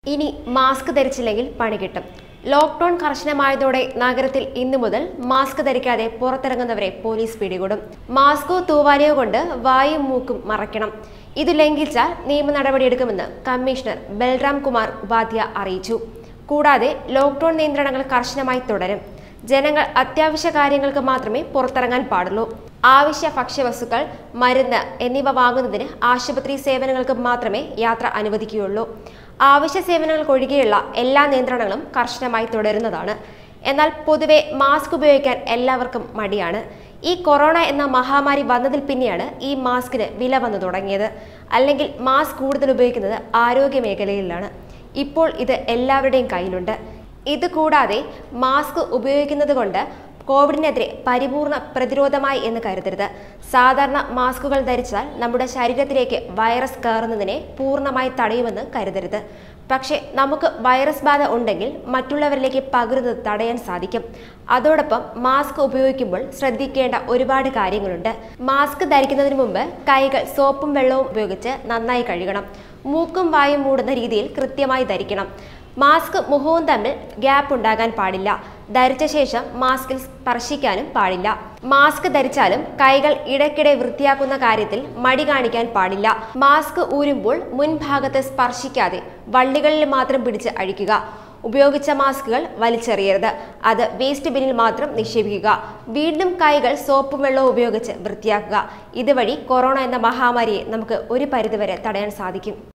ഇനി മാസ്ക് ധരിച്ചില്ലെങ്കിൽ പണി കിട്ടും ലോക്ക്ഡൌൺ കർശനമായതോടെ നഗരത്തിൽ ഇന്നു മുതൽ മാസ്ക് ധരിക്കാതെ പുറത്തിറങ്ങുന്നവരെ പോലീസ് പിടികൂടും മാസ്കോ തൂവാലയോ കൊണ്ട് വായും മൂക്കും മറയ്ക്കണം ഇത് ലംഘിച്ചാൽ നിയമ നടപടിയെടുക്കുമെന്ന് കമ്മീഷണർ ബൽറാം കുമാർ ഉപാധ്യ അറിയിച്ചു കൂടാതെ ലോക്ക്ഡൌൺ നിയന്ത്രണങ്ങൾ കർശനമായി തുടരും ജനങ്ങൾ അത്യാവശ്യ കാര്യങ്ങൾക്ക് മാത്രമേ പുറത്തിറങ്ങാൻ പാടുള്ളൂ ആവശ്യ ഭക്ഷ്യവസ്തുക്കൾ മരുന്ന് എന്നിവ വാങ്ങുന്നതിന് ആശുപത്രി സേവനങ്ങൾക്ക് മാത്രമേ യാത്ര അനുവദിക്കുകയുള്ളൂ ആവശ്യ സേവനങ്ങൾക്കൊഴികെയുള്ള എല്ലാ നിയന്ത്രണങ്ങളും കർശനമായി തുടരുന്നതാണ് എന്നാൽ പൊതുവെ മാസ്ക് ഉപയോഗിക്കാൻ എല്ലാവർക്കും മടിയാണ് ഈ കൊറോണ എന്ന മഹാമാരി വന്നതിൽ പിന്നെയാണ് ഈ മാസ്കിന് വില വന്നു തുടങ്ങിയത് അല്ലെങ്കിൽ മാസ്ക് കൂടുതൽ ഉപയോഗിക്കുന്നത് ആരോഗ്യ മേഖലയിലാണ് ഇപ്പോൾ ഇത് എല്ലാവരുടെയും കയ്യിലുണ്ട് ഇത് കൂടാതെ മാസ്ക് ഉപയോഗിക്കുന്നത് കൊണ്ട് കോവിഡിനെതിരെ പരിപൂർണ പ്രതിരോധമായി എന്ന് കരുതരുത് സാധാരണ മാസ്കുകൾ ധരിച്ചാൽ നമ്മുടെ ശരീരത്തിലേക്ക് വൈറസ് കയറുന്നതിനെ പൂർണ്ണമായി തടയുമെന്ന് കരുതരുത് പക്ഷേ നമുക്ക് വൈറസ് ബാധ ഉണ്ടെങ്കിൽ മറ്റുള്ളവരിലേക്ക് പകരുന്നത് തടയാൻ സാധിക്കും അതോടൊപ്പം മാസ്ക് ഉപയോഗിക്കുമ്പോൾ ശ്രദ്ധിക്കേണ്ട ഒരുപാട് കാര്യങ്ങളുണ്ട് മാസ്ക് ധരിക്കുന്നതിന് മുമ്പ് കൈകൾ സോപ്പും വെള്ളവും ഉപയോഗിച്ച് നന്നായി കഴുകണം മൂക്കും വായും മൂടുന്ന രീതിയിൽ കൃത്യമായി ധരിക്കണം മാസ്ക് മുഖവും തമ്മിൽ ഗ്യാപ്പ് ഉണ്ടാകാൻ പാടില്ല ധരിച്ച ശേഷം മാസ്കിൽ സ്പർശിക്കാനും പാടില്ല മാസ്ക് ധരിച്ചാലും കൈകൾ ഇടയ്ക്കിടെ വൃത്തിയാക്കുന്ന കാര്യത്തിൽ മടി കാണിക്കാൻ പാടില്ല മാസ്ക് ഊരുമ്പോൾ മുൻഭാഗത്ത് സ്പർശിക്കാതെ വള്ളികളിൽ മാത്രം പിടിച്ച് അഴിക്കുക ഉപയോഗിച്ച മാസ്കുകൾ വലിച്ചെറിയരുത് അത് വേസ്റ്റ് ബിന്നിൽ മാത്രം നിക്ഷേപിക്കുക വീണ്ടും കൈകൾ സോപ്പും വെള്ളവും ഉപയോഗിച്ച് വൃത്തിയാക്കുക ഇതുവഴി കൊറോണ എന്ന മഹാമാരിയെ നമുക്ക് ഒരു പരിധിവരെ തടയാൻ സാധിക്കും